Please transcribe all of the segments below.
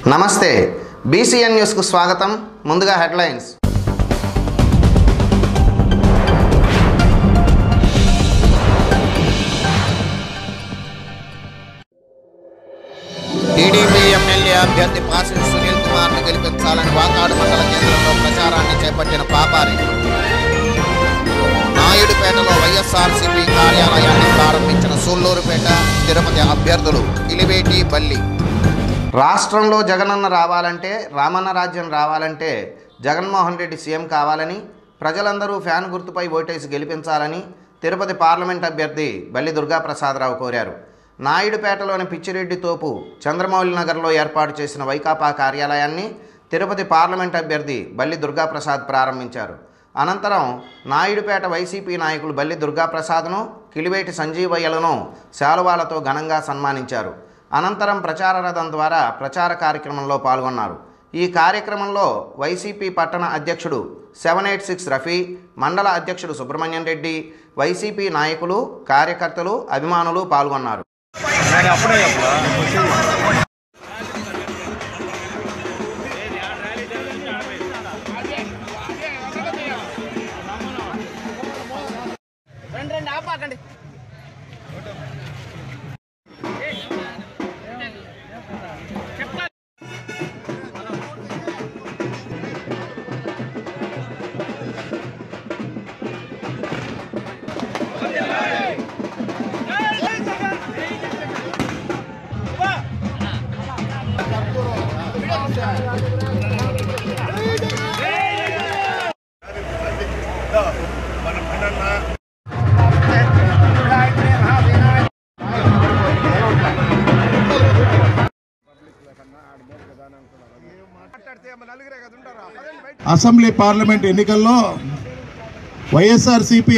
నమస్తే బీసీఎన్ న్యూస్కు స్వాగతం ముందుగా హెడ్లైన్స్ టీడీపీ ఎమ్మెల్యే అభ్యర్థి పాసిన సునీల్ కుమార్ను గెలిపించాలని వాకాడు మండల కేంద్రంలో ప్రచారాన్ని చేపట్టిన పాపారి నాయుడుపేటలో వైఎస్ఆర్సీపీ కార్యాలయాన్ని ప్రారంభించిన సూళ్లూరుపేట తిరుపతి అభ్యర్థులు ఇలివేటి బల్లి రాష్ట్రంలో జగనన్న రావాలంటే రామన్న రాజ్యం రావాలంటే జగన్మోహన్ రెడ్డి సీఎం కావాలని ప్రజలందరూ ఫ్యాన్ గుర్తుపై ఓటేసి గెలిపించాలని తిరుపతి పార్లమెంట్ అభ్యర్థి బల్లి దుర్గాప్రసాదరావు కోరారు నాయుడుపేటలోని పిచ్చిరెడ్డి తోపు చంద్రమౌళి నగర్లో ఏర్పాటు చేసిన వైకాపా కార్యాలయాన్ని తిరుపతి పార్లమెంట్ అభ్యర్థి బల్లి దుర్గాప్రసాద్ ప్రారంభించారు అనంతరం నాయుడుపేట వైసీపీ నాయకులు బల్లి దుర్గాప్రసాద్ను కిలివేటి సంజీవయ్యలను శాలువాలతో ఘనంగా సన్మానించారు అనంతరం ప్రచార రథం ద్వారా ప్రచార కార్యక్రమంలో పాల్గొన్నారు ఈ కార్యక్రమంలో వైసీపీ పట్టణ అధ్యక్షుడు సెవెన్ ఎయిట్ సిక్స్ రఫీ మండల అధ్యక్షుడు సుబ్రహ్మణ్యం రెడ్డి వైసీపీ నాయకులు కార్యకర్తలు అభిమానులు పాల్గొన్నారు రండి రండి ఆపాకండి అసెంబ్లీ పార్లమెంట్ ఎన్నికల్లో వైఎస్ఆర్సిపి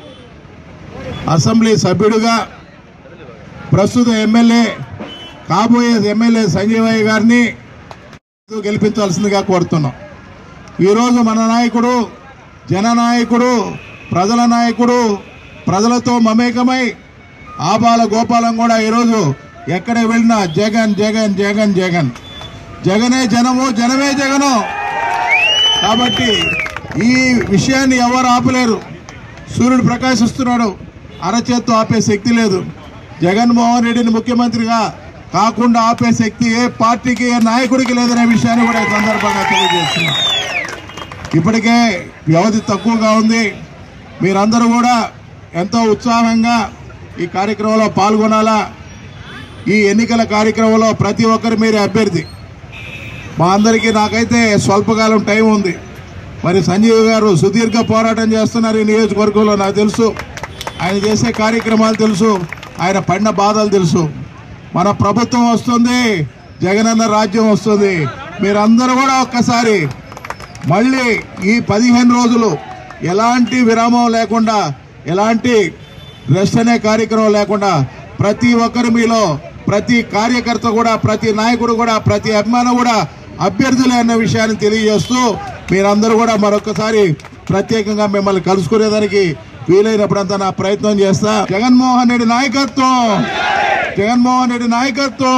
అసెంబ్లీ సభ్యుడిగా ప్రస్తుత ఎమ్మెల్యే కాబోయే ఎమ్మెల్యే సంజీవయ్య గారిని గెలిపించాల్సిందిగా కోరుతున్నాం ఈరోజు మన నాయకుడు జననాయకుడు ప్రజల నాయకుడు ప్రజలతో మమేకమై ఆబాల గోపాలం కూడా ఈరోజు ఎక్కడ వెళ్ళినా జగన్ జగన్ జగన్ జగన్ జగనే జనము జనమే జగను కాబట్టి ఈ విషయాన్ని ఎవరు ఆపలేరు సూర్యుడు ప్రకాశిస్తున్నాడు అరచేత్తో ఆపే శక్తి లేదు జగన్మోహన్ రెడ్డిని ముఖ్యమంత్రిగా కాకుండా ఆపే శక్తి ఏ పార్టీకి ఏ నాయకుడికి లేదనే విషయాన్ని కూడా ఈ సందర్భంగా తెలియజేస్తున్నాం ఇప్పటికే వ్యవధి తక్కువగా ఉంది మీరందరూ కూడా ఎంతో ఉత్సాహంగా ఈ కార్యక్రమంలో పాల్గొనాలా ఈ ఎన్నికల కార్యక్రమంలో ప్రతి ఒక్కరు మీరే అభ్యర్థి మా అందరికీ నాకైతే స్వల్పకాలం టైం ఉంది మరి సంజీవ్ గారు సుదీర్ఘ పోరాటం చేస్తున్నారు ఈ నియోజకవర్గంలో నాకు తెలుసు ఆయన చేసే కార్యక్రమాలు తెలుసు ఆయన పడిన బాధలు తెలుసు మన ప్రభుత్వం వస్తుంది జగనన్న రాజ్యం వస్తుంది మీరందరూ కూడా ఒక్కసారి మళ్ళీ ఈ పదిహేను రోజులు ఎలాంటి విరామం లేకుండా ఎలాంటి రెస్ట్ అనే కార్యక్రమం లేకుండా ప్రతి ఒక్కరు మీలో ప్రతి కార్యకర్త కూడా ప్రతి నాయకుడు కూడా ప్రతి అభిమానం కూడా అభ్యర్థులే అన్న విషయాన్ని తెలియజేస్తూ మీరందరూ కూడా మరొకసారి ప్రత్యేకంగా మిమ్మల్ని కలుసుకునేదానికి వీలైనప్పుడంతా నా ప్రయత్నం చేస్తా జగన్మోహన్ రెడ్డి నాయకత్వం జగన్మోహన్ రెడ్డి నాయకత్వం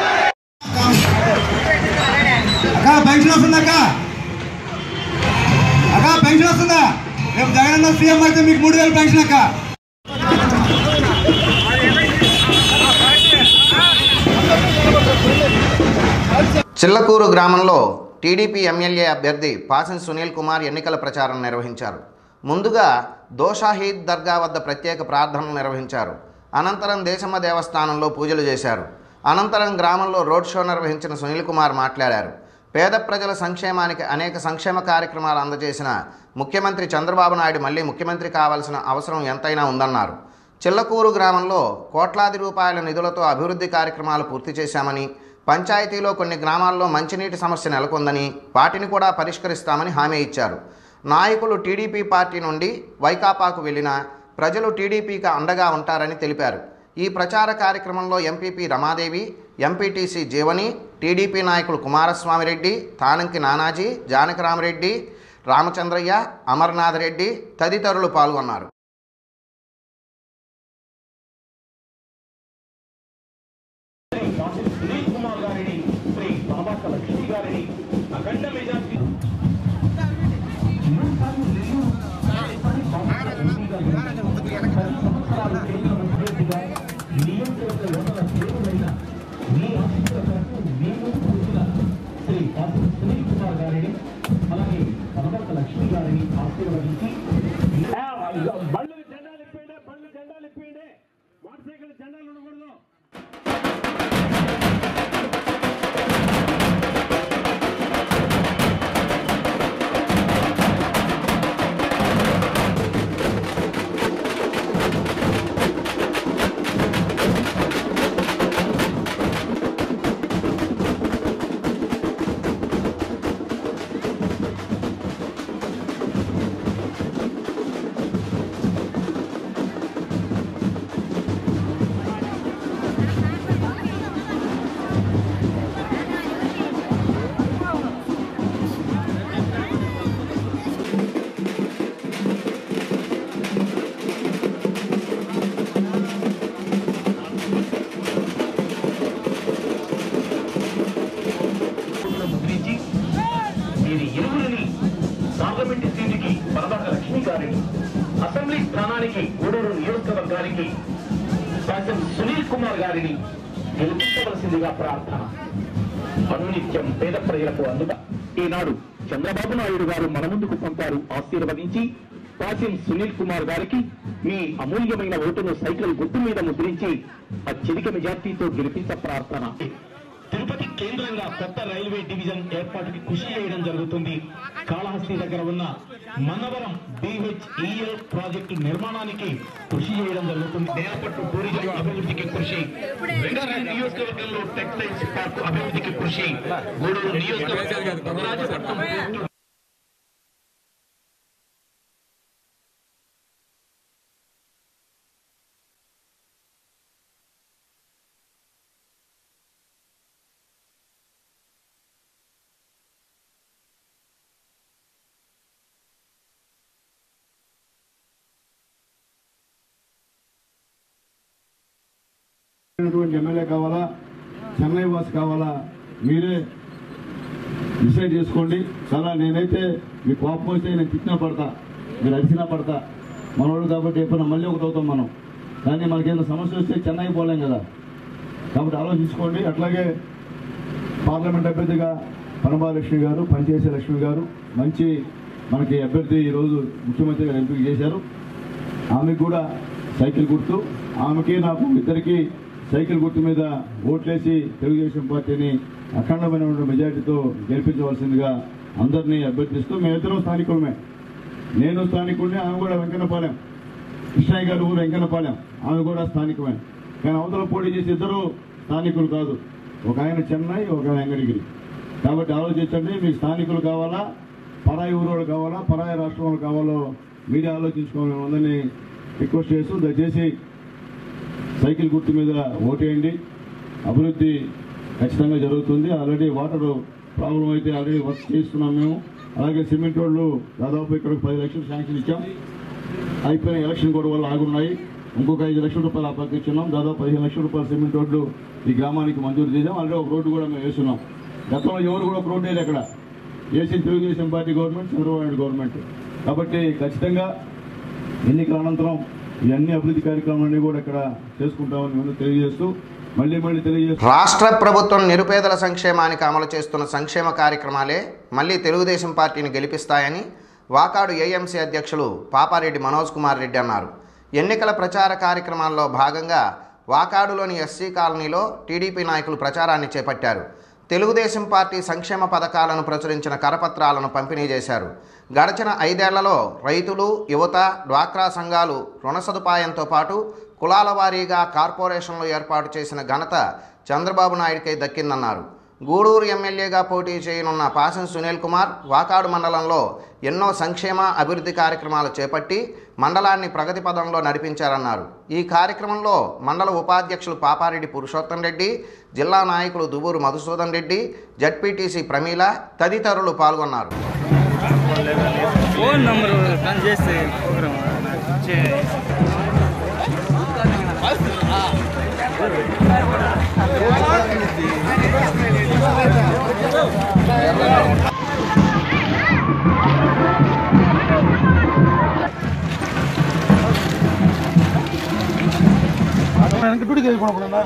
అక్క పెన్షన్ వస్తుందా అక్క అక్క పెన్షన్ వస్తుందా రేపు జగనన్న సీఎం అయితే మీకు మూడు వేలు పెన్షన్ అక్క చిల్లకూరు గ్రామంలో టీడీపీ ఎమ్మెల్యే అభ్యర్థి పాసిన్ సునీల్ కుమార్ ఎన్నికల ప్రచారం నిర్వహించారు ముందుగా దోషాహీద్ దర్గా వద్ద ప్రత్యేక ప్రార్థనలు నిర్వహించారు అనంతరం దేశమ్మ దేవస్థానంలో పూజలు చేశారు అనంతరం గ్రామంలో రోడ్ షో నిర్వహించిన సునీల్ కుమార్ మాట్లాడారు పేద ప్రజల సంక్షేమానికి అనేక సంక్షేమ కార్యక్రమాలు అందజేసిన ముఖ్యమంత్రి చంద్రబాబు నాయుడు మళ్ళీ ముఖ్యమంత్రి కావాల్సిన అవసరం ఎంతైనా ఉందన్నారు చిల్లకూరు గ్రామంలో కోట్లాది రూపాయల నిధులతో అభివృద్ధి కార్యక్రమాలు పూర్తి చేశామని పంచాయతీలో కొన్ని గ్రామాల్లో మంచినీటి సమస్య నెలకొందని వాటిని కూడా పరిష్కరిస్తామని హామీ ఇచ్చారు నాయకులు టీడీపీ పార్టీ నుండి వైకాపాకు వెళ్ళిన ప్రజలు టీడీపీకి అండగా ఉంటారని తెలిపారు ఈ ప్రచార కార్యక్రమంలో MPP Ramadevi MPTC Jeevani TDP నాయకులు కుమారస్వామిరెడ్డి తానంకి నానాజీ జానకరామరెడ్డి రామచంద్రయ్య అమర్నాథ్ రెడ్డి తదితరులు పాల్గొన్నారు అఖండ మెజార్టీ బళ్ళు జెండాలు ఇప్పిండే బళ్ళు జెండాలు ఇప్పిండే మోటార్ సైకిల్ జెండాలు ఉండకూడదు ముద్రించి వీరి ఇరువురిని పార్లమెంటు సీటుకి పరదాక లక్ష్మి గారిని అసెంబ్లీ స్థానానికి గూడూరు నియోజకవర్గానికి శాసన్ సునీల్ కుమార్ గారిని గెలిపించవలసిందిగా ప్రార్థన అనునిత్యం పేద ప్రజలకు అందుట ఈనాడు చంద్రబాబు నాయుడు గారు మన ముందుకు పంపారు ఆశీర్వదించి పాసిం సునీల్ కుమార్ గారికి మీ అమూల్యమైన ఓటును సైకిల్ గుర్తు మీద ముద్రించి అత్యధిక మెజార్టీతో గెలిపించ ప్రార్థన తిరుపతి కేంద్రంగా కొత్త రైల్వే డివిజన్ ఏర్పాటుకి కృషి చేయడం జరుగుతుంది కాళహస్తి దగ్గర ఉన్న మన్నవరం డిహెచ్ఈఎల్ ప్రాజెక్టు నిర్మాణానికి కృషి చేయడం జరుగుతుంది నేలపట్టు టూరిజం అభివృద్ధికి కృషి వెంగళూరు నియోజకవర్గంలో టెక్స్టైల్స్ పార్క్ అభివృద్ధికి కృషి గూడూరు నియోజకవర్గం రాజపట్నం పోర్టు అయినటువంటి ఎమ్మెల్యే కావాలా చెన్నై వాస్ కావాలా మీరే డిసైడ్ చేసుకోండి చాలా నేనైతే మీ కోపం వస్తే నేను తిట్టినా పడతా మీరు అడిచినా పడతా మనోడు కాబట్టి ఎప్పుడైనా మళ్ళీ ఒకటి అవుతాం మనం కానీ మనకేదైనా సమస్య వస్తే చెన్నై పోలేం కదా కాబట్టి ఆలోచించుకోండి అట్లాగే పార్లమెంట్ అభ్యర్థిగా పరమాలక్ష్మి గారు పనిచేసే లక్ష్మి గారు మంచి మనకి అభ్యర్థి ఈరోజు ముఖ్యమంత్రి గారు ఎంపిక చేశారు ఆమెకు కూడా సైకిల్ గుర్తు ఆమెకి నాకు ఇద్దరికి సైకిల్ గుర్తు మీద ఓట్లేసి తెలుగుదేశం పార్టీని అఖండమైన మెజార్టీతో గెలిపించవలసిందిగా అందరినీ అభ్యర్థిస్తూ మేమిద్దరం స్థానికులమే నేను స్థానికుడిని ఆమె కూడా వెంకన్నపాలెం కృష్ణయ్య గారు ఊరు వెంకన్నపాలెం ఆమె కూడా స్థానికమే కానీ అవతల పోటీ చేసి ఇద్దరు స్థానికులు కాదు ఒక ఆయన చెన్నై ఒక ఆయన వెంకటగిరి కాబట్టి ఆలోచించండి మీకు స్థానికులు కావాలా పరాయి ఊరోళ్ళు కావాలా పరాయి రాష్ట్రం వాళ్ళు కావాలో మీరే ఆలోచించుకోవాలి అందరినీ రిక్వెస్ట్ చేస్తూ దయచేసి సైకిల్ గుర్తు మీద ఓటేయండి అభివృద్ధి ఖచ్చితంగా జరుగుతుంది ఆల్రెడీ వాటర్ ప్రాబ్లం అయితే ఆల్రెడీ వర్క్ చేస్తున్నాం మేము అలాగే సిమెంట్ రోడ్లు దాదాపు ఇక్కడ పది లక్షలు శాంక్షన్ ఇచ్చాం అయిపోయిన ఎలక్షన్ కూడా వల్ల ఆగున్నాయి ఇంకొక ఐదు లక్షల రూపాయలు ఆ పక్క ఇచ్చున్నాం దాదాపు పదిహేను లక్షల రూపాయల సిమెంట్ రోడ్లు ఈ గ్రామానికి మంజూరు చేసాం ఆల్రెడీ ఒక రోడ్డు కూడా మేము వేస్తున్నాం గతంలో ఎవరు కూడా ఒక రోడ్డు వేయలేదు అక్కడ వేసిన Telugudesam party government Chandrababu Naidu government కాబట్టి ఖచ్చితంగా ఎన్నికల అనంతరం ఈ అన్ని అభివృద్ధి కార్యక్రమాలన్నీ కూడా ఇక్కడ చేసుకుంటామని మేము తెలియజేస్తూ మళ్ళీ మళ్ళీ తెలియజేస్తూ రాష్ట్ర ప్రభుత్వం నిరుపేదల సంక్షేమానికి అమలు చేస్తున్న సంక్షేమ కార్యక్రమాలే మళ్ళీ తెలుగుదేశం పార్టీని గెలిపిస్తాయని వాకాడు ఏఎంసీ అధ్యక్షులు పాపారెడ్డి మనోజ్ కుమార్ రెడ్డి అన్నారు ఎన్నికల ప్రచార కార్యక్రమాల్లో భాగంగా వాకాడులోని ఎస్సీ కాలనీలో టీడీపీ నాయకులు ప్రచారాన్ని చేపట్టారు తెలుగుదేశం పార్టీ సంక్షేమ పథకాలను ప్రచురించిన కరపత్రాలను పంపిణీ చేశారు గడచిన ఐదేళ్లలో రైతులు యువత డ్వాక్రా సంఘాలు రుణ సదుపాయంతో పాటు కులాల వారీగా కార్పొరేషన్లు ఏర్పాటు చేసిన ఘనత చంద్రబాబు నాయుడికే దక్కిందన్నారు గూడూరు ఎమ్మెల్యేగా పోటీ చేయనున్న పాసం సునీల్ కుమార్ వాకాడు మండలంలో ఎన్నో సంక్షేమ అభివృద్ధి కార్యక్రమాలు చేపట్టి మండలాన్ని ప్రగతి పదంలో నడిపించారన్నారు ఈ కార్యక్రమంలో మండల ఉపాధ్యక్షులు పాపారెడ్డి పురుషోత్తం రెడ్డి జిల్లా నాయకులు దువ్వూరు మధుసూదన్ రెడ్డి జడ్పీటీసీ ప్రమీల తదితరులు పాల్గొన్నారు ఫోన్ నంబర్ పని చేస్తే ప్రోగ్రామ్ నాకు ఇచ్చే ఆ எனக்கு டுடி கேட்க போனா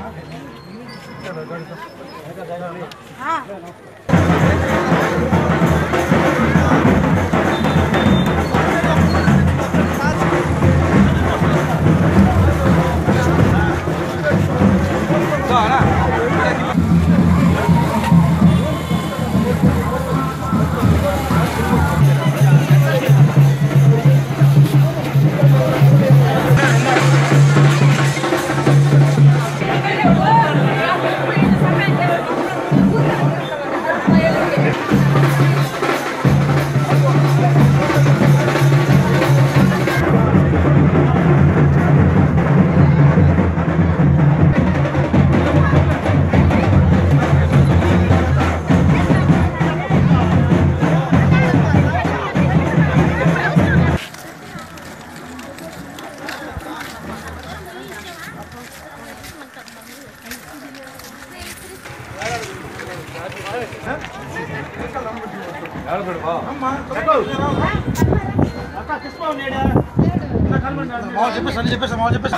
చెప్పేసి అన్ని చెప్పేసి మా చెప్పేసి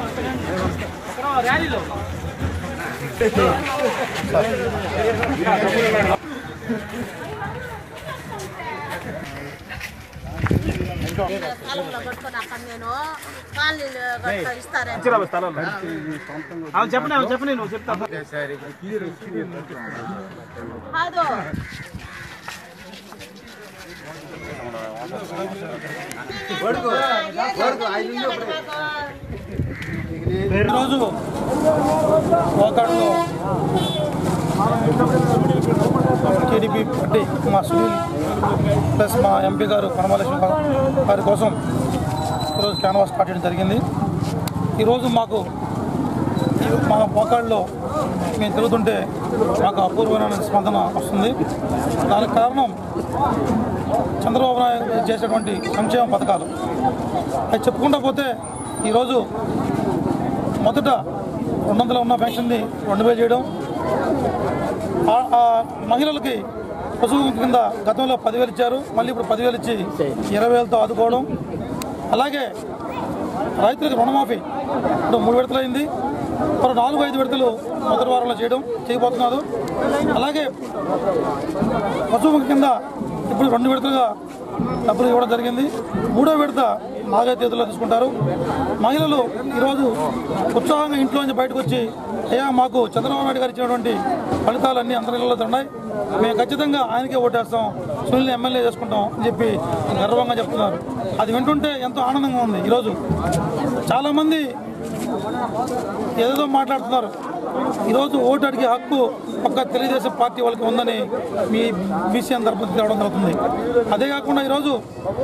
కాలంలో పట్టుకొని అక్కడ నేను కాలనీలు గట్ట ఇస్తారని చెప్పండి చెప్పండి నువ్వు చెప్తా కాదు ఈరోజు గోకాడులో టీడీపీ పార్టీ మా సునీల్ ప్లస్ మా ఎంపీ గారు పనమలక్ష్మి గారు వారి కోసం ఈరోజు క్యాన్వాస్ స్టార్ట్ చేయడం జరిగింది ఈరోజు మాకు ఈ మా మోకాళ్ళలో మేము తిరుగుతుంటే మాకు అపూర్వమైన స్పందన వస్తుంది దానికి కారణం చంద్రబాబు నాయుడు చేసేటువంటి సంక్షేమ పథకాలు అది చెప్పుకుంటా పోతే ఈరోజు మొదట రెండు వందలు ఉన్న పెన్షన్ని రెండు వేలు చేయడం ఆ- ఆ మహిళలకి పశువు కింద గతంలో పదివేలు ఇచ్చారు మళ్ళీ ఇప్పుడు పదివేలు ఇచ్చి ఇరవై వేలతో ఆదుకోవడం అలాగే రైతులకు రుణమాఫీ ఇప్పుడు మూడు విడతలు అయింది మరో నాలుగు ఐదు విడతలు మొదటి వారంలో చేయడం చేయబోతున్నారు అలాగే పశువు కింద ఇప్పుడు రెండు విడతలుగా డబ్బులు ఇవ్వడం జరిగింది మూడో విడత నాలుగైదు తేదీలో తీసుకుంటారు మహిళలు ఈరోజు ఉత్సాహంగా ఇంట్లో నుంచి బయటకు వచ్చి అయ్యా మాకు చంద్రబాబు నాయుడు గారు ఇచ్చినటువంటి ఫలితాలన్నీ అందరిలో ఉన్నాయి మేము ఖచ్చితంగా ఆయనకే ఓటేస్తాం సునీల్ని ఎమ్మెల్యే చేసుకుంటాం అని చెప్పి గర్వంగా చెప్తున్నారు అది వింటుంటే ఎంతో ఆనందంగా ఉంది ఈరోజు చాలామంది ఏదేదో మాట్లాడుతున్నారు ఈరోజు ఓటు అడిగే హక్కు ఒక్క తెలుగుదేశం పార్టీ వాళ్ళకి ఉందని మీ విషయం తరపున తేవడం జరుగుతుంది అదే కాకుండా ఈరోజు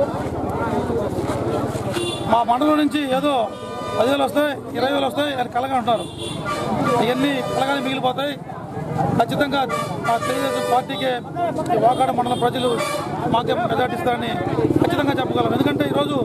మా మండలం నుంచి ఏదో పదివేలు వస్తాయి ఇరవై వేలు వస్తాయి అని కలగా ఉంటారు ఇవన్నీ కలగానే మిగిలిపోతాయి ఖచ్చితంగా మా తెలుగుదేశం పార్టీకే ఈ వాకాడ మండలం ప్రజలు మాకే మెజార్టీ ఇస్తారని ఖచ్చితంగా చెప్పగలం ఎందుకంటే ఈరోజు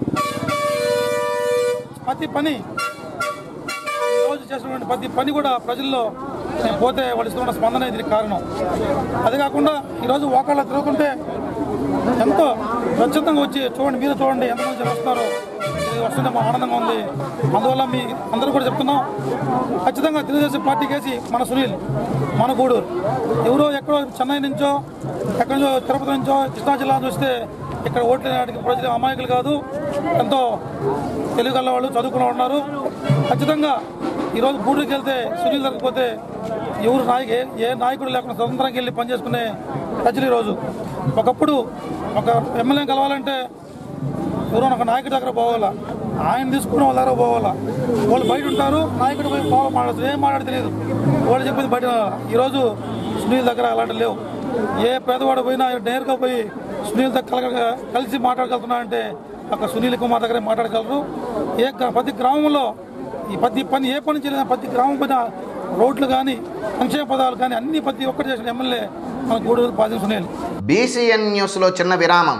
ప్రతి పని రోజు చేసినటువంటి ప్రతి పని కూడా ప్రజల్లో నేను పోతే వాళ్ళు ఇస్తున్న స్పందన దీనికి కారణం అదే కాకుండా ఈరోజు వాకాళ్ళ తిరుగుతుంటే ఎంతో స్వచ్ఛందంగా వచ్చి చూడండి మీరు చూడండి ఎంతమంది జనం వస్తున్నారో ఇది వస్తుంటే మా ఆనందంగా ఉంది అందువల్ల మీ అందరూ కూడా చెప్తున్నాం ఖచ్చితంగా తెలుగుదేశం పార్టీకి వేసి మన సునీల్ మన గూడూరు ఎవరో ఎక్కడో చెన్నై నుంచో ఎక్కడి నుంచో తిరుపతి నుంచో కృష్ణా జిల్లా నుంచి వస్తే ఇక్కడ ఓట్లు వేయడానికి ప్రజలు అమాయకులు కాదు ఎంతో తెలుగు గల వాళ్ళు చదువుకున్న వాళ్ళు ఉన్నారు ఖచ్చితంగా ఈరోజు గూడూరుకి వెళ్తే సునీల్ దొరకపోతే ఎవరు నాయకు ఏ- ఏ నాయకుడు లేకుండా స్వతంత్రంగా వెళ్ళి పనిచేసుకునే ప్రజలు ఈరోజు ఒకప్పుడు ఒక ఎమ్మెల్యే కలవాలంటే ఎవరో ఒక నాయకుడి దగ్గర పోవాలా ఆయన తీసుకున్న వాళ్ళ దగ్గర పోవాలా వాళ్ళు బయట ఉంటారు నాయకుడు పోయి పోవాలి మాట్లాడుతారు ఏం మాట్లాడి తెలియదు వాళ్ళు చెప్పింది బయట వినాలా. ఈరోజు సునీల్ దగ్గర అలాంటి లేవు ఏ పేదవాడు పోయినా ఆయన నేరుగా పోయి సునీల్ దగ్గర కలగ- కలిసి మాట్లాడగలుగుతున్నారంటే ఒక సునీల్ కుమార్ దగ్గరే మాట్లాడగలరు ఏ గ్రా- ప్రతి గ్రామంలో ఈ ప్రతి పని ఏ పని చేయలేదు ప్రతి గ్రామం పైన రోడ్లు కానీ సంక్షేమ పదాలు కానీ అన్ని ప్రతి ఒక్కటి చేసిన ఎమ్మెల్యే మన గూడూరు పాదం సునీల్ బీసీఎన్ న్యూస్లో చిన్న విరామం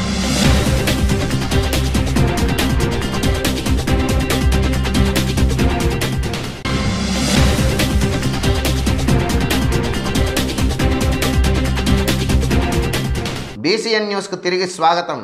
బీసీఎన్ న్యూస్కు తిరిగి స్వాగతం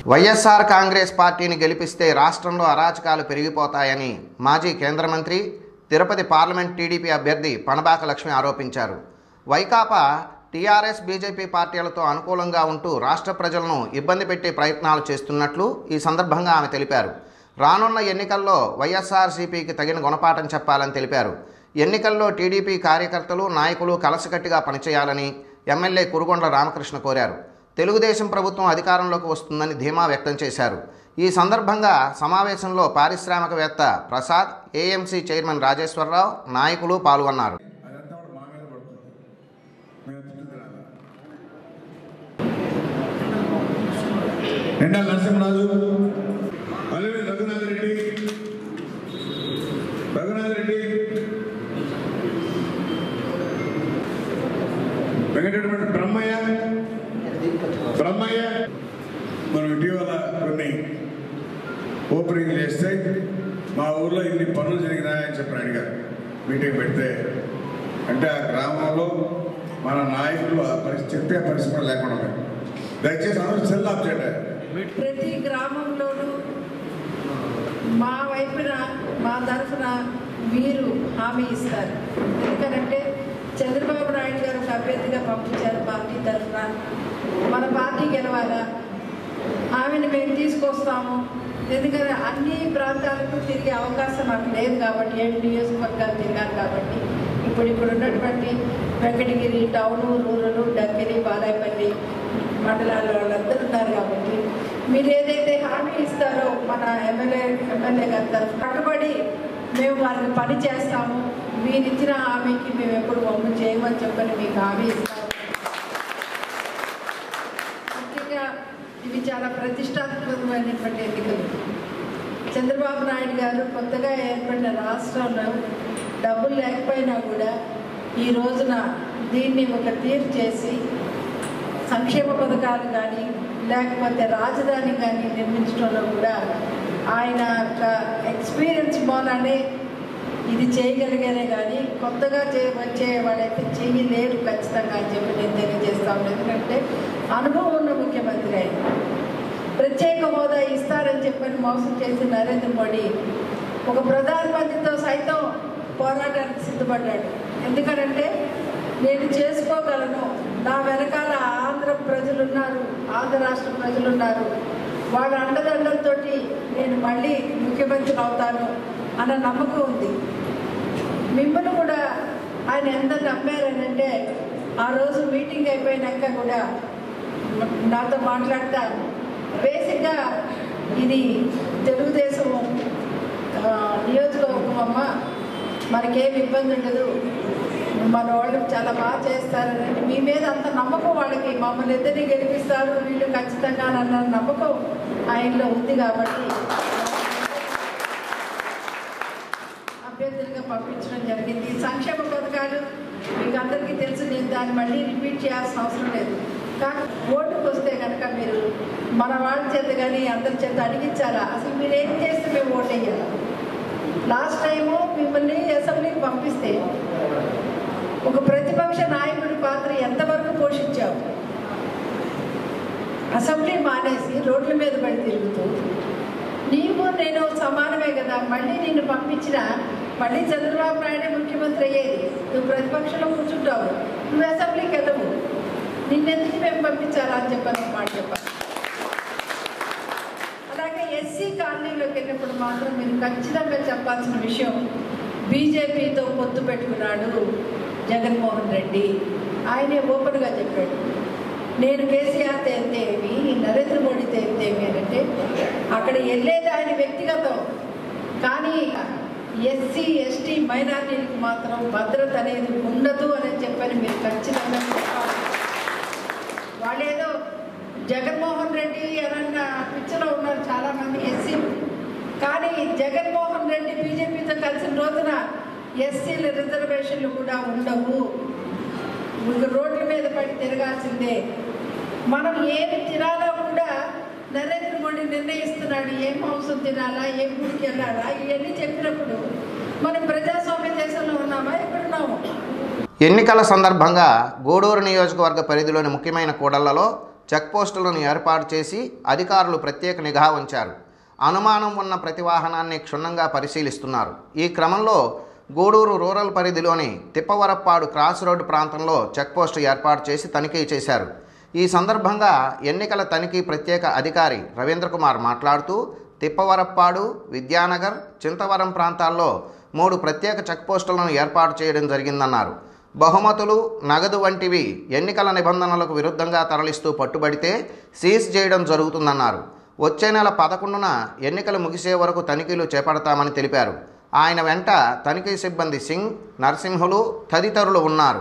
వైఎస్ఆర్ కాంగ్రెస్ పార్టీని గెలిపిస్తే రాష్ట్రంలో అరాచకాలు పెరిగిపోతాయని మాజీ కేంద్ర మంత్రి తిరుపతి పార్లమెంట్ టీడీపీ అభ్యర్థి పనబాక లక్ష్మి ఆరోపించారు వైకాపా టీఆర్ఎస్ బీజేపీ పార్టీలతో అనుకూలంగా ఉంటూ రాష్ట్ర ప్రజలను ఇబ్బంది పెట్టే ప్రయత్నాలు చేస్తున్నట్లు ఈ సందర్భంగా ఆమె తెలిపారు రానున్న ఎన్నికల్లో వైఎస్ఆర్సీపీకి తగిన గుణపాఠం చెప్పాలని తెలిపారు ఎన్నికల్లో టీడీపీ కార్యకర్తలు నాయకులు కలసికట్టుగా పనిచేయాలని ఎమ్మెల్యే కురుగొండ్ల రామకృష్ణ కోరారు తెలుగుదేశం ప్రభుత్వం అధికారంలోకి వస్తుందని ధీమా వ్యక్తం చేశారు ఈ సందర్భంగా సమావేశంలో పారిశ్రామికవేత్త ప్రసాద్ ఏఎంసీ చైర్మన్ రాజేశ్వరరావు నాయకులు పాల్గొన్నారు అదంతా కూడా మా మీద పడుతుంది మేము తిట్టుకురాలి ఎండాల నరసింహరాజు అల్లెల్లి రఘునాథ్ రెడ్డి రఘునాథ్ రెడ్డి వెంకటరమణ బ్రహ్మయ్య బ్రహ్మయ్య మనం ఇటీవల కొన్ని ఓపెనింగ్ చేస్తే మా ఊర్లో ఇన్ని పనులు జరిగినాయని చెప్పి అడిగారు మీటింగ్ పెడితే అంటే ఆ గ్రామంలో మన నాయకులు ఆ పరిస్థితి చెప్పే పరిస్థితి కూడా లేకుండా పోయింది. దయచేసి అందరూ సెల్ ఆఫ్ చేయండి ప్రతి గ్రామంలోనూ మా వైపున మా తరఫున మీరు హామీ ఇస్తారు ఎందుకనంటే చంద్రబాబు నాయుడు గారు ఒక అభ్యర్థిగా పంపించారు పార్టీ తరఫున మన పార్టీ గెలవాలా ఆమెను మేము తీసుకొస్తాము ఎందుకంటే అన్ని ప్రాంతాలకు తిరిగే అవకాశం నాకు లేదు కాబట్టి ఏడు నియోజకవర్గాలు తిరిగాను కాబట్టి ఇప్పుడు ఇప్పుడు ఉన్నటువంటి వెంకటగిరి టౌన్ రూరల్ డక్కిరి బాలాయపల్లి మండలాల వాళ్ళందరూ ఉన్నారు కాబట్టి మీరు ఏదైతే హామీ ఇస్తారో మన ఎమ్మెల్యే ఎమ్మెల్యే గారి తరఫున కట్టుబడి మేము వారికి పని చేస్తాము మీరు ఇచ్చిన హామీకి మేము ఎప్పుడు వమ్ము చేయమని చెప్పని మీకు హామీ ఇస్తాము ముఖ్యంగా ఇవి చాలా ప్రతిష్టాత్మకమైనటువంటి ఎన్నికలు చంద్రబాబు నాయుడు గారు కొత్తగా ఏర్పడిన రాష్ట్రంలో డబ్బులు లేకపోయినా కూడా ఈ రోజున దీన్ని ఒక తీరు చేసి సంక్షేమ పథకాలు కానీ లేకపోతే రాజధాని కానీ నిర్మించడంలో కూడా ఆయన యొక్క ఎక్స్పీరియన్స్ మూలనే ఇది చేయగలిగానే కానీ కొత్తగా చే వచ్చే వాళ్ళైతే చేయలేరు ఖచ్చితంగా అని చెప్పి నేను తెలియజేస్తాను ఎందుకంటే అనుభవం ఉన్న ముఖ్యమంత్రి ఆయన ప్రత్యేక హోదా ఇస్తారని చెప్పని మోసం చేసి నరేంద్ర మోడీ ఒక ప్రధానమంత్రితో సైతం పోరాటానికి సిద్ధపడ్డాడు ఎందుకనంటే నేను చేసుకోగలను నా వెనకాల ఆంధ్ర ప్రజలు ఉన్నారు ఆంధ్ర రాష్ట్ర ప్రజలు ఉన్నారు వాళ్ళ అండదండలతో నేను మళ్ళీ ముఖ్యమంత్రి అవుతాను అన్న నమ్మకం ఉంది మిమ్మల్ని కూడా ఆయన ఎంత నమ్మారనంటే ఆ రోజు మీటింగ్ అయిపోయినాక కూడా నాతో మాట్లాడతా బేసిక్గా ఇది తెలుగుదేశం ఆ, నియోజకవర్గం అమ్మ మనకేం ఇబ్బంది ఉండదు మన వాళ్ళు చాలా బాగా చేస్తారని మీ మీద అంత నమ్మకం వాళ్ళకి మమ్మల్ని ఇద్దరిని గెలిపిస్తారు వీళ్ళు ఖచ్చితంగా అన్న నమ్మకం ఆయనలో ఉంది కాబట్టి అభ్యర్థులుగా పంపించడం జరిగింది సంక్షేమ పథకాలు మీకు అందరికీ తెలుసు నేను దాన్ని మళ్ళీ రిపీట్ చేయాల్సిన అవసరం లేదు కానీ ఓటుకు వస్తే కనుక మీరు మన వాళ్ళ చేత కానీ అందరి చేత అడిగించాలా అసలు మీరు ఏం చేస్తే మేము ఓటు వేయాలి లాస్ట్ టైము మిమ్మల్ని అసెంబ్లీకి పంపిస్తే ఒక ప్రతిపక్ష నాయకుడి పాత్ర ఎంతవరకు పోషించావు అసెంబ్లీ మానేసి రోడ్ల మీద పడి తిరుగుతూ నీవు నేను సమానమే కదా మళ్ళీ నిన్ను పంపించిన మళ్ళీ చంద్రబాబు నాయుడే ముఖ్యమంత్రి అయ్యేది నువ్వు ప్రతిపక్షంలో కూర్చుంటావు నువ్వు అసెంబ్లీకి వెళ్ళవు నిన్నెందుకు మేము పంపించాలా అని చెప్పని ఒక మాట చెప్పాను అలాగే ఎస్సీ కాలనీలోకి వెళ్ళినప్పుడు మాత్రం మీరు ఖచ్చితంగా చెప్పాల్సిన విషయం బీజేపీతో పొత్తు పెట్టుకున్నాడు జగన్మోహన్ రెడ్డి ఆయనే ఓపెన్గా చెప్పాడు నేను కేసీఆర్ తేలితేమి నరేంద్ర మోడీ తేలితేమి అని అంటే అక్కడ వెళ్ళేది ఆయన వ్యక్తిగతం కానీ ఎస్సీ ఎస్టీ మైనార్టీలకు మాత్రం భద్రత అనేది ఉండదు అని చెప్పని మీరు ఖచ్చితంగా చెప్పాలి వాళ్ళేదో జగన్మోహన్ రెడ్డి అనన్న పిచ్చలో ఉన్నారు చాలా మంది ఎస్సీ కానీ జగన్మోహన్ రెడ్డి బీజేపీతో కలిసిన రోజున ఎస్సీల రిజర్వేషన్లు కూడా ఉండవు ఇంక రోడ్ల మీద పడి తిరగాల్సిందే మనం ఏమి తినాలో కూడా నరేంద్ర మోడీ నిర్ణయిస్తున్నాడు ఏం మాంసం తినాలా ఏం గుడికి వెళ్ళాలా ఇవన్నీ చెప్పినప్పుడు మనం ప్రజాస్వామ్య దేశంలో ఉన్నామా ఎక్కడున్నాము ఎన్నికల సందర్భంగా గూడూరు నియోజకవర్గ పరిధిలోని ముఖ్యమైన కూడళ్లలో చెక్పోస్టులను ఏర్పాటు చేసి అధికారులు ప్రత్యేక నిఘా ఉంచారు అనుమానం ఉన్న ప్రతి వాహనాన్ని క్షుణ్ణంగా పరిశీలిస్తున్నారు ఈ క్రమంలో గూడూరు రూరల్ పరిధిలోని తిప్పవరప్పాడు క్రాస్ రోడ్డు ప్రాంతంలో చెక్పోస్టు ఏర్పాటు చేసి తనిఖీ చేశారు ఈ సందర్భంగా ఎన్నికల తనిఖీ ప్రత్యేక అధికారి రవీంద్ర కుమార్ మాట్లాడుతూ తిప్పవరప్పాడు విద్యానగర్ చింతవరం ప్రాంతాల్లో మూడు ప్రత్యేక చెక్పోస్టులను ఏర్పాటు చేయడం జరిగిందన్నారు బహుమతులు నగదు వంటివి ఎన్నికల నిబంధనలకు విరుద్ధంగా తరలిస్తూ పట్టుబడితే సీజ్ చేయడం జరుగుతుందన్నారు వచ్చే నెల పదకొండున ఎన్నికలు ముగిసే వరకు తనిఖీలు చేపడతామని తెలిపారు ఆయన వెంట తనిఖీ సిబ్బంది సింగ్ నరసింహులు తదితరులు ఉన్నారు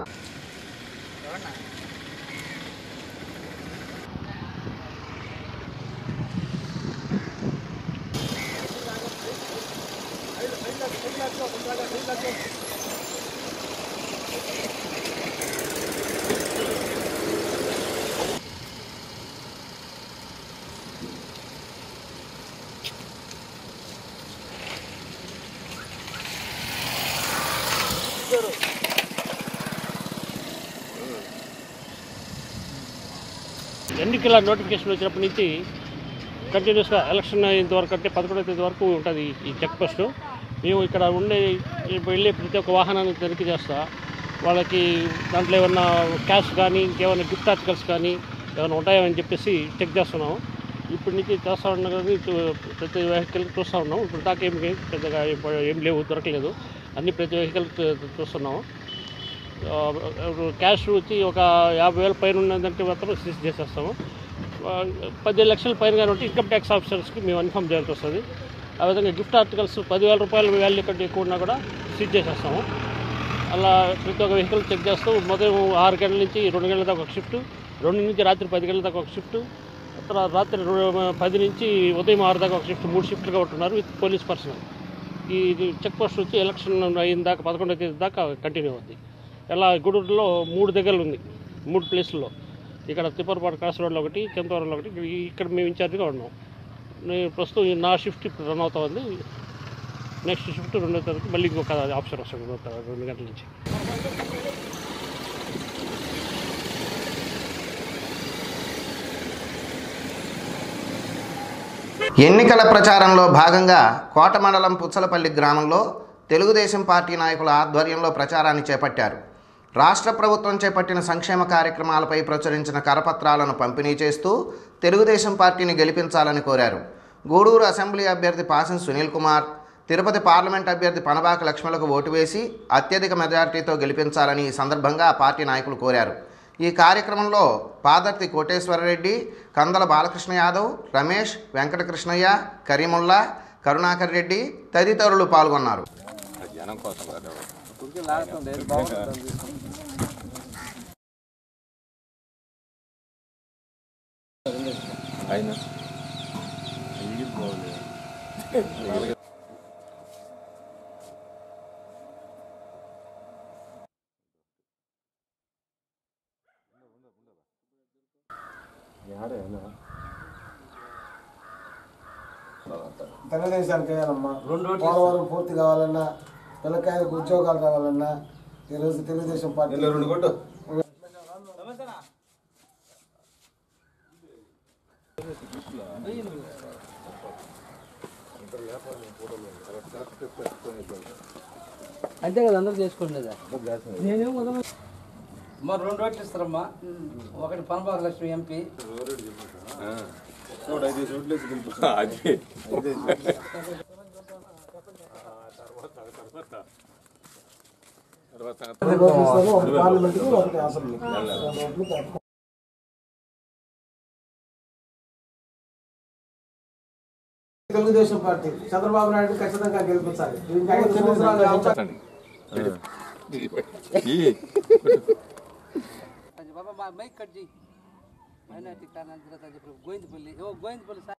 ఎన్నికల నోటిఫికేషన్ వచ్చినప్పటి నుంచి కంటిన్యూస్గా ఎలక్షన్ అయ్యేంత వరకు అంటే పదకొండవ తేదీ వరకు ఉంటుంది ఈ చెక్ పోస్ట్ మేము ఇక్కడ ఉండే ఇప్పుడు వెళ్ళే ప్రతి ఒక్క వాహనాన్ని తనిఖీ చేస్తా వాళ్ళకి దాంట్లో ఏమన్నా క్యాష్ కానీ ఇంకేమైనా గిఫ్ట్ ఆర్టికల్స్ కానీ ఏమైనా ఉంటాయని చెప్పేసి చెక్ చేస్తున్నాము ఇప్పటి నుంచి చేస్తూ ఉన్నాం కానీ చూ- ప్రతి వెహికల్ చూస్తూ ఉన్నాం ఇప్పుడు దాకా ఏం పెద్దగా ఏం- ఏం లేవు దొరకలేదు అన్ని ప్రతి వెహికల్ చూ- చూస్తున్నాము ఆ, క్యాష్ వచ్చి ఒక యాభై వేల పైన ఉన్నదంటే మాత్రం సీజ్ చేసేస్తాము ఆ, పదిహేను లక్షల పైన కానీ ఉంటే ఇన్కమ్ ట్యాక్స్ ఆఫీసర్స్కి మేము ఇన్ఫామ్ చేయాల్సి వస్తుంది ఆ విధంగా గిఫ్ట్ ఆర్టికల్స్ పదివేల రూపాయల వాల్యూ కంటే ఎక్కువ ఉన్నా కూడా సీజ్ చేసేస్తాము అలా ప్రతి ఒక్క వెహికల్ చెక్ చేస్తూ ఉదయం ఆరు గంటల నుంచి రెండు గంటల దాకా ఒక షిఫ్ట్ రెండు నుంచి రాత్రి పది గంటల దాకా ఒక షిఫ్ట్ తర్వాత రాత్రి రెండు- పది నుంచి ఉదయం ఆరు దాకా ఒక షిఫ్ట్ మూడు షిఫ్ట్లుగా ఉంటున్నారు విత్ పోలీస్ పర్సనల్ ఈ చెక్ పోస్ట్ వచ్చి ఎలక్షన్ అయిన దాకా పదకొండవ తేదీ దాకా కంటిన్యూ అవుద్ది ఇలా గూడూరులో మూడు దగ్గరలు ఉంది మూడు ప్లేసుల్లో ఇక్కడ తిప్పరపాటు క్రాస్ రోడ్లో ఒకటి చింతవరంలో ఒకటి ఇక్కడ- ఇక్కడ మేము ఇన్ఛార్జ్గా ఉన్నాం నేను ప్రస్తుతం ఈ నా షిఫ్ట్ ఇప్పుడు రన్ అవుతా ఉంది నెక్స్ట్ షిఫ్ట్ రెండో తారీఖు మళ్ళీ ఇంకొక ఆప్షన్ వస్తుంది రెండో తారీఖు, రెండు గంటల నుంచి ఎన్నికల ప్రచారంలో భాగంగా కోట మండలం పుచ్చలపల్లి గ్రామంలో తెలుగుదేశం పార్టీ నాయకుల ఆధ్వర్యంలో ప్రచారాన్ని చేపట్టారు రాష్ట్ర ప్రభుత్వం చేపట్టిన సంక్షేమ కార్యక్రమాలపై ప్రచురించిన కరపత్రాలను పంపిణీ చేస్తూ తెలుగుదేశం పార్టీని గెలిపించాలని కోరారు గూడూరు అసెంబ్లీ అభ్యర్థి పాసం సునీల్ కుమార్ తిరుపతి పార్లమెంట్ అభ్యర్థి పనబాక లక్ష్మణులకు ఓటు వేసి అత్యధిక మెజార్టీతో గెలిపించాలని ఈ సందర్భంగా ఆ పార్టీ నాయకులు కోరారు ఈ కార్యక్రమంలో పాదర్తి కోటేశ్వరరెడ్డి కందల బాలకృష్ణ యాదవ్ రమేష్ వెంకటకృష్ణయ్య కరీముల్లా కరుణాకర్ రెడ్డి తదితరులు పాల్గొన్నారు తెలుగుదేశానికి వేయాలమ్మా పోలవరం పూర్తి కావాలన్నా పిల్లకాయలకు ఉద్యోగాలు రావాలన్నా ఈరోజు తెలుగుదేశం పార్టీ రెండు కొట్టు అంతే కదా అందరూ చేసుకునేదా అమ్మా రెండు రోడ్లు ఇస్తారమ్మా ఒకటి పనబాక లక్ష్మి ఎంపీ ఒకటి పార్లమెంట్కి ఒకటి అసెంబ్లీ తెలుగుదేశం పార్టీ చంద్రబాబు నాయుడు ఖచ్చితంగా గెలిపించాలి ఇంకా ఐదు సంవత్సరాలు అవకాశం బాబా మా మైక్ కట్ చేయి మైనార్టీ కారణాంతరం చెప్పి గోవిందపల్లి ఓ గోవిందపల్లి సార్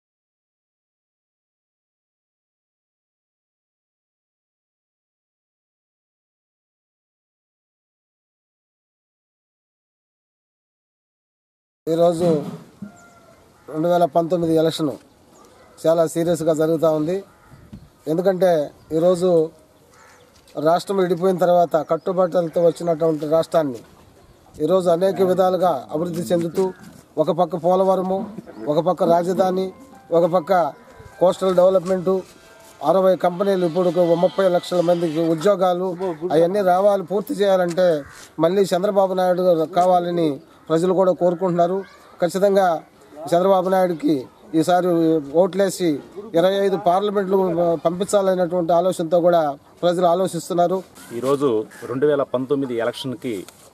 ఈరోజు రెండు వేల పంతొమ్మిది ఎలక్షన్ చాలా సీరియస్గా జరుగుతూ ఉంది ఎందుకంటే ఈరోజు రాష్ట్రం విడిపోయిన తర్వాత కట్టుబాట్లతో వచ్చినటువంటి రాష్ట్రాన్ని ఈరోజు అనేక విధాలుగా అభివృద్ధి చెందుతూ ఒక పక్క పోలవరము ఒక పక్క రాజధాని ఒక పక్క కోస్టల్ డెవలప్మెంటు అరవై కంపెనీలు ఇప్పుడు ఒక ముప్పై లక్షల మందికి ఉద్యోగాలు అవన్నీ రావాలి పూర్తి చేయాలంటే మళ్ళీ చంద్రబాబు నాయుడు గారు కావాలని ప్రజలు కూడా కోరుకుంటున్నారు ఖచ్చితంగా చంద్రబాబు నాయుడుకి ఈసారి ఓట్లేసి ఇరవై ఐదు పార్లమెంట్లు పంపించాలనేటువంటి ఆలోచనతో కూడా ప్రజలు ఆలోచిస్తున్నారు ఈరోజు రెండు వేల పంతొమ్మిది ఎలక్షన్కి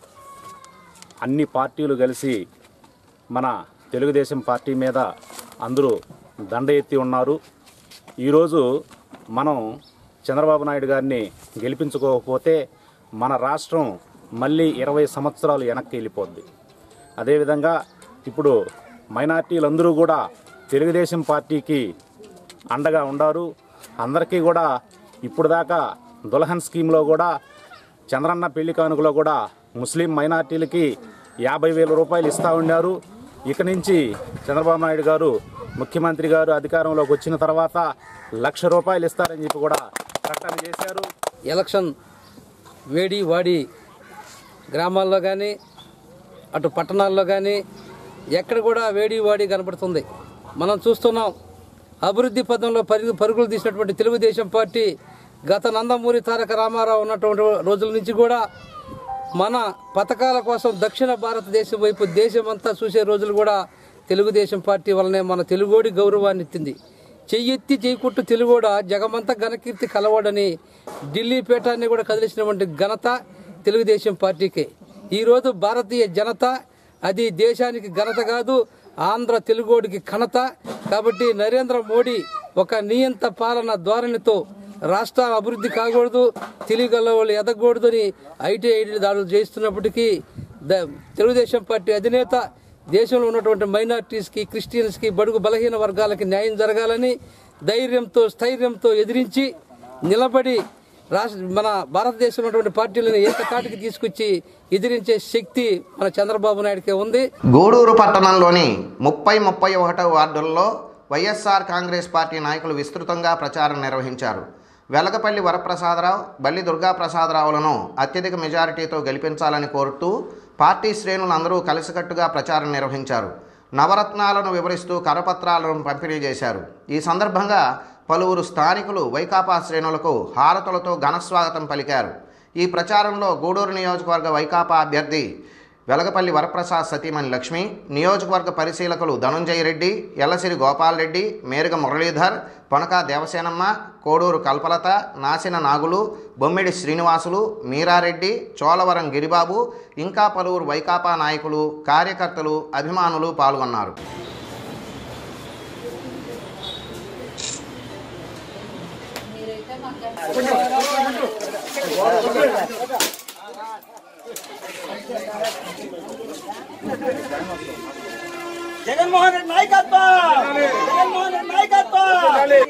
అన్ని పార్టీలు కలిసి మన తెలుగుదేశం పార్టీ మీద అందరూ దండ ఎత్తి ఉన్నారు ఈరోజు మనం చంద్రబాబు నాయుడు గారిని గెలిపించుకోకపోతే మన రాష్ట్రం మళ్ళీ ఇరవై సంవత్సరాలు వెనక్కి వెళ్ళిపోద్ది అదేవిధంగా ఇప్పుడు మైనార్టీలందరూ కూడా తెలుగుదేశం పార్టీకి అండగా ఉండారు అందరికీ కూడా ఇప్పుడు దాకా దుల్హన్ స్కీమ్లో కూడా చంద్రన్న పెళ్లి కానుకలో కూడా ముస్లిం మైనార్టీలకి యాభై వేల రూపాయలు ఇస్తూ ఉన్నారు ఇక నుంచి చంద్రబాబు నాయుడు గారు ముఖ్యమంత్రి గారు అధికారంలోకి వచ్చిన తర్వాత లక్ష రూపాయలు ఇస్తారని చెప్పి కూడా ప్రకటన చేశారు ఎలక్షన్ వేడి వాడి గ్రామాల్లో కానీ అటు పట్టణాల్లో కానీ ఎక్కడ కూడా వేడి వాడి కనపడుతుంది మనం చూస్తున్నాం అభివృద్ధి పదంలో పరుగు పరుగులు తీసినటువంటి తెలుగుదేశం పార్టీ గత నందమూరి తారక రామారావు ఉన్నటువంటి రోజుల నుంచి కూడా మన పథకాల కోసం దక్షిణ భారతదేశం వైపు దేశమంతా చూసే రోజులు కూడా తెలుగుదేశం పార్టీ వల్లనే మన తెలుగోడి గౌరవాన్ని ఎత్తింది చెయ్యెత్తి చేయకుట్టు తెలుగోడ జగమంతా ఘనకీర్తి కలవాడని ఢిల్లీ పీఠాన్ని కూడా కదిలిసినటువంటి ఘనత తెలుగుదేశం పార్టీకే ఈరోజు భారతీయ జనత అది దేశానికి ఘనత కాదు ఆంధ్ర తెలుగోడికి ఘనత కాబట్టి నరేంద్ర మోడీ ఒక నియంత పాలన ధోరణితో రాష్ట్ర అభివృద్ధి కాకూడదు తెలియగల వాళ్ళు ఎదగకూడదు అని ఐటీ ఐటీ దాడులు చేస్తున్నప్పటికీ ద- తెలుగుదేశం పార్టీ అధినేత దేశంలో ఉన్నటువంటి మైనార్టీస్కి క్రిస్టియన్స్కి బడుగు బలహీన వర్గాలకి న్యాయం జరగాలని ధైర్యంతో స్థైర్యంతో ఎదిరించి నిలబడి రాష్ట్ర మన భారతదేశంలో ఉన్నటువంటి పార్టీలను ఏకతాటికి తీసుకొచ్చి ఎదిరించే శక్తి మన చంద్రబాబు నాయుడుకే ఉంది గూడూరు పట్టణంలోని ముప్పై ముప్పై ఒకటో వార్డుల్లో వైఎస్ఆర్ కాంగ్రెస్ పార్టీ నాయకులు విస్తృతంగా ప్రచారం నిర్వహించారు వెలగపల్లి వరప్రసాదరావు బల్లి దుర్గాప్రసాదరావులను అత్యధిక మెజారిటీతో గెలిపించాలని కోరుతూ పార్టీ శ్రేణులందరూ కలిసికట్టుగా ప్రచారం నిర్వహించారు నవరత్నాలను వివరిస్తూ కరపత్రాలను పంపిణీ చేశారు ఈ సందర్భంగా పలువురు స్థానికులు వైకాపా శ్రేణులకు హారతులతో ఘనస్వాగతం పలికారు ఈ ప్రచారంలో గూడూరు నియోజకవర్గ వైకాపా అభ్యర్థి వెలగపల్లి వరప్రసాద్ సతీమణి లక్ష్మి నియోజకవర్గ పరిశీలకులు ధనుంజయ రెడ్డి ఎల్లసిరి గోపాల్ రెడ్డి మేరుగ మురళీధర్ పొనక దేవసేనమ్మ కోడూరు కల్పలత నాసిన నాగులు బొమ్మిడి శ్రీనివాసులు మీరారెడ్డి చోలవరం గిరిబాబు ఇంకా పలువురు వైకాపా నాయకులు కార్యకర్తలు అభిమానులు పాల్గొన్నారు జగన్మోహన్ రెడ్డి నాయకత్వం జగన్మోహన్ రెడ్డి నాయకత్వం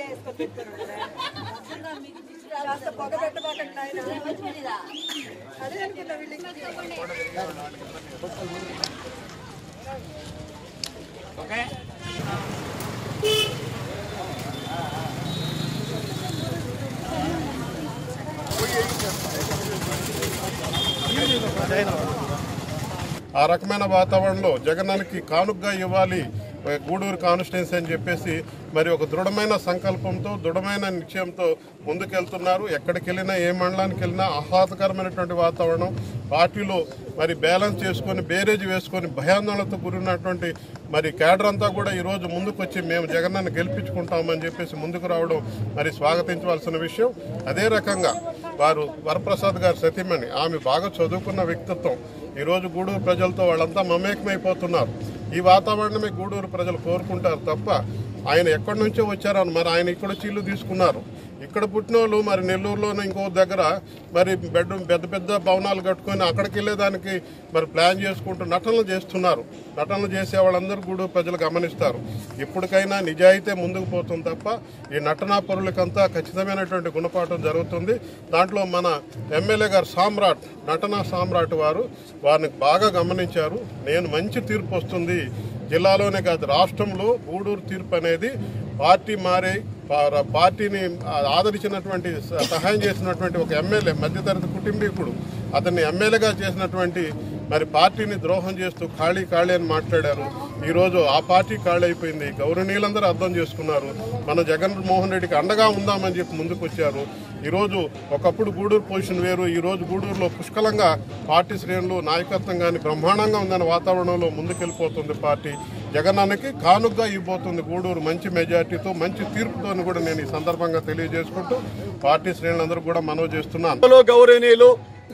ఆ రకమైన వాతావరణంలో జగనానికి కానుకగా ఇవ్వాలి ఏ, గూడూరు కాన్స్టిట్యున్సీ అని చెప్పేసి మరి ఒక దృఢమైన సంకల్పంతో దృఢమైన నిశ్చయంతో ముందుకెళ్తున్నారు ఎక్కడికి వెళ్ళినా ఏ మండలానికి వెళ్ళినా ఆహ్లాదకరమైనటువంటి వాతావరణం పార్టీలో మరి బ్యాలెన్స్ చేసుకొని బేరేజ్ వేసుకొని భయాందోళనతో గురినటువంటి మరి కేడర్ అంతా కూడా ఈరోజు ముందుకు వచ్చి మేము జగన్నాన్ని గెలిపించుకుంటామని చెప్పేసి ముందుకు రావడం మరి స్వాగతించవలసిన విషయం అదే రకంగా వారు వరప్రసాద్ గారి సతీమణి ఆమె బాగా చదువుకున్న వ్యక్తిత్వం ఈరోజు గూడూరు ప్రజలతో వాళ్ళంతా మమేకమైపోతున్నారు ఈ వాతావరణమే గూడూరు ప్రజలు కోరుకుంటారు తప్ప ఆయన ఎక్కడి నుంచో వచ్చారని మరి ఆయన ఇక్కడ వచ్చి ఇల్లు తీసుకున్నారు ఇక్కడ పుట్టిన వాళ్ళు మరి నెల్లూరులోనే ఇంకో దగ్గర మరి బెడ్ పెద్ద పెద్ద భవనాలు కట్టుకొని అక్కడికి వెళ్ళేదానికి మరి ప్లాన్ చేసుకుంటూ నటనలు చేస్తున్నారు నటనలు చేసే వాళ్ళందరూ కూడా ప్రజలు గమనిస్తారు ఇప్పటికైనా నిజాయితీ ముందుకు పోతుంది తప్ప ఈ నటనా పరులకంతా ఖచ్చితమైనటువంటి గుణపాఠం జరుగుతుంది దాంట్లో మన ఎమ్మెల్యే గారు సామ్రాట్ నటనా సామ్రాట్ వారు వారిని బాగా గమనించారు నేను మంచి తీర్పు వస్తుంది జిల్లాలోనే కాదు రాష్ట్రంలో గూడూరు తీర్పు అనేది పార్టీ మారే పా- పార్టీని ఆదరించినటువంటి స- సహాయం చేసినటువంటి ఒక ఎమ్మెల్యే మధ్యతరగతి కుటుంబీకుడు అతన్ని ఎమ్మెల్యేగా చేసినటువంటి మరి పార్టీని ద్రోహం చేస్తూ ఖాళీ ఖాళీ అని మాట్లాడారు ఈరోజు ఆ పార్టీ ఖాళీ అయిపోయింది గౌరవనీయులందరూ అర్థం చేసుకున్నారు మన జగన్మోహన్ రెడ్డికి అండగా ఉందామని చెప్పి ముందుకు వచ్చారు ఈరోజు ఒకప్పుడు గూడూరు పొజిషన్ వేరు ఈరోజు గూడూరులో పుష్కలంగా పార్టీ శ్రేణులు నాయకత్వం కానీ బ్రహ్మాండంగా ఉందన్న వాతావరణంలో ముందుకెళ్ళిపోతుంది పార్టీ జగనానికి కానుగ్గా ఇవ్వబోతుంది గూడూరు మంచి మెజార్టీతో మంచి తీర్పుతో కూడా నేను ఈ సందర్భంగా తెలియజేసుకుంటూ పార్టీ శ్రేణులందరూ కూడా మనవి చేస్తున్నాను లో గౌరవనీయులు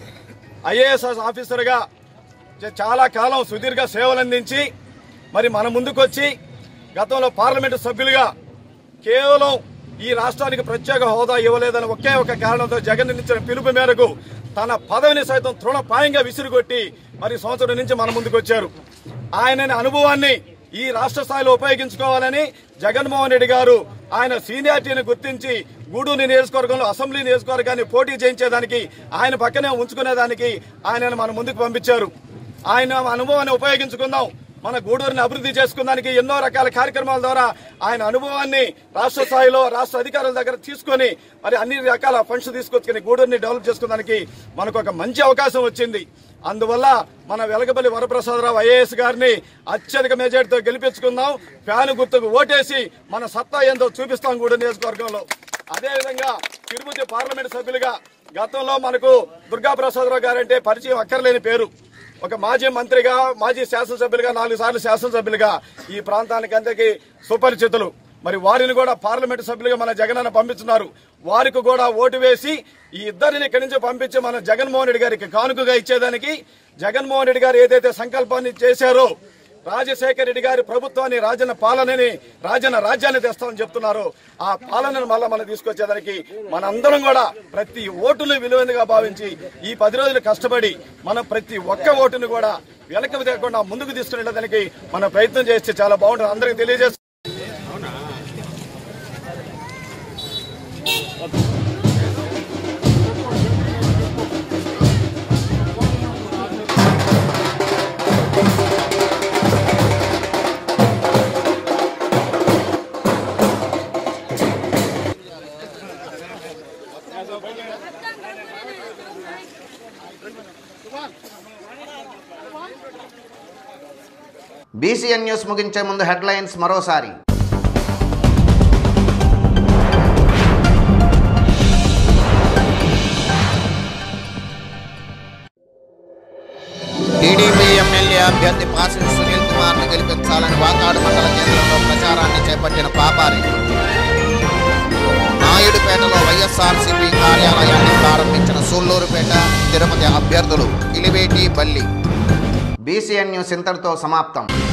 ఐఏఎస్ ఆఫీసర్గా చ- చాలా కాలం సుదీర్ఘ సేవలు అందించి మరి మన ముందుకొచ్చి గతంలో పార్లమెంటు సభ్యులుగా కేవలం ఈ రాష్ట్రానికి ప్రత్యేక హోదా ఇవ్వలేదని ఒకే ఒక కారణంతో జగన్ ఇచ్చిన పిలుపు మేరకు తన పదవిని సైతం తృణప్రాయంగా విసిరుగొట్టి మరి సంవత్సరం నుంచి మన ముందుకు వచ్చారు ఆయన అనుభవాన్ని ఈ రాష్ట్ర స్థాయిలో ఉపయోగించుకోవాలని జగన్మోహన్ రెడ్డి గారు ఆయన సీనియారిటీని గుర్తించి గూడూరు నియోజకవర్గంలో అసెంబ్లీ నియోజకవర్గాన్ని పోటీ చేయించేదానికి ఆయన పక్కనే ఉంచుకునేదానికి ఆయనను మన ముందుకు పంపించారు ఆయన అనుభవాన్ని ఉపయోగించుకుందాం మన గూడూరుని అభివృద్ధి చేసుకుందానికి ఎన్నో రకాల కార్యక్రమాల ద్వారా ఆయన అనుభవాన్ని రాష్ట్ర స్థాయిలో రాష్ట్ర అధికారుల దగ్గర తీసుకొని మరి అన్ని రకాల ఫండ్స్ తీసుకొచ్చుకుని గూడూరుని డెవలప్ చేసుకోవడానికి మనకు ఒక మంచి అవకాశం వచ్చింది అందువల్ల మన వెలగపల్లి వరప్రసాదరావు ఐఏఎస్ గారిని అత్యధిక మెజార్టీతో గెలిపించుకుందాం ఫ్యాన్ గుర్తుకు ఓటేసి మన సత్తా ఏందో చూపిస్తాం గూడూరు నియోజకవర్గంలో అదేవిధంగా తిరుపతి పార్లమెంట్ సభ్యులుగా గతంలో మనకు దుర్గా ప్రసాదరావు గారంటే పరిచయం అక్కర్లేని పేరు ఒక మాజీ మంత్రిగా మాజీ శాసనసభ్యులుగా నాలుగు సార్లు శాసనసభ్యులుగా ఈ ప్రాంతానికి అందరికీ సుపరిచితులు మరి వారిని కూడా పార్లమెంటు సభ్యులుగా మన జగనన్న పంపిస్తున్నారు వారికి కూడా ఓటు వేసి ఈ ఇద్దరిని ఇక్కడి నుంచి పంపించి మన జగన్మోహన్ రెడ్డి గారికి కానుకగా ఇచ్చేదానికి జగన్మోహన్ రెడ్డి గారు ఏదైతే సంకల్పాన్ని చేశారో రాజశేఖర రెడ్డి గారి ప్రభుత్వాన్ని రాజన్న పాలనని రాజన్న రాజ్యాన్ని తెస్తామని చెప్తున్నారు ఆ పాలనను మళ్ళా మనం తీసుకొచ్చేదానికి మనందరం కూడా ప్రతి ఓటును విలువైనగా భావించి ఈ పది రోజులు కష్టపడి మనం ప్రతి ఒక్క ఓటును కూడా వెనక్కి తగ్గకుండా ముందుకు తీసుకునేదానికి మనం ప్రయత్నం చేస్తే చాలా బాగుంటుంది అందరికీ తెలియజేస్తాం బీసీఎన్ న్యూస్ ముగించే ముందు హెడ్లైన్స్ మరోసారి టీడీపీ ఎమ్మెల్యే అభ్యర్థి పాసిల్ సునీల్ కుమార్ను గెలిపించాలని వాకాడు మండల కేంద్రంలో ప్రచారాన్ని చేపట్టిన పాపారి నాయుడుపేటలో వైఎస్ఆర్సీపీ కార్యాలయాన్ని ప్రారంభించిన సూళ్లూరుపేట తిరుపతి అభ్యర్థులు ఇలివేటి బల్లి బీసీఎన్ న్యూస్ ఇంతటితో సమాప్తం